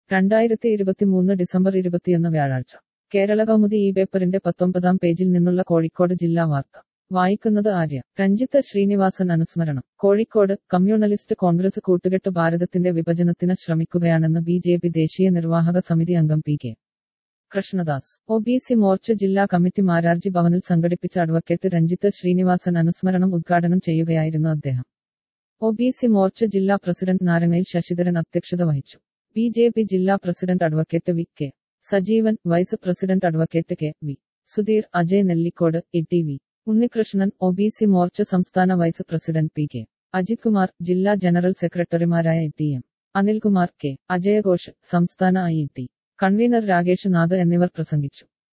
രണ്ടായിരത്തി ഇരുപത്തിമൂന്ന് ഡിസംബർ ഇരുപത്തിയൊന്ന് വ്യാഴാഴ്ച കേരള കൗമുദി ഈ പേപ്പറിന്റെ പത്തൊമ്പതാം പേജിൽ നിന്നുള്ള കോഴിക്കോട് ജില്ലാ വാർത്ത വായിക്കുന്നത് ആര്യ രഞ്ജിത്ത് ശ്രീനിവാസൻ അനുസ്മരണം കോഴിക്കോട് കമ്മ്യൂണലിസ്റ്റ് കോൺഗ്രസ് കൂട്ടുകെട്ട് ഭാരതത്തിന്റെ വിഭജനത്തിന് ശ്രമിക്കുകയാണെന്ന് ബി ജെ പി ദേശീയ നിർവാഹക സമിതി അംഗം P K Krishnadas O B C Morcha ജില്ലാ കമ്മിറ്റി മാരാർജി ഭവനിൽ സംഘടിപ്പിച്ച അഡ്വക്കേറ്റ് രഞ്ജിത്ത് ശ്രീനിവാസൻ അനുസ്മരണം ഉദ്ഘാടനം ചെയ്യുകയായിരുന്നു അദ്ദേഹം ഒ ബി സി മോർച്ച ജില്ലാ പ്രസിഡന്റ് നാരങ്ങയിൽ ശശിധരൻ അധ്യക്ഷത വഹിച്ചു ബി ജെ പി ജില്ലാ president advocate V K Sajeevan vice president advocate K V Sudheer Ajay Nellikode E T V Unnikrishnan O B C Morcha സംസ്ഥാന vice president P K Ajith Kumar ജില്ലാ ജനറൽ സെക്രട്ടറിമാരായ ടി എം അനിൽകുമാർ കെ അജയഘോഷ് സംസ്ഥാന I T convener Rakesh Nath എന്നിവർ പ്രസംഗിച്ചു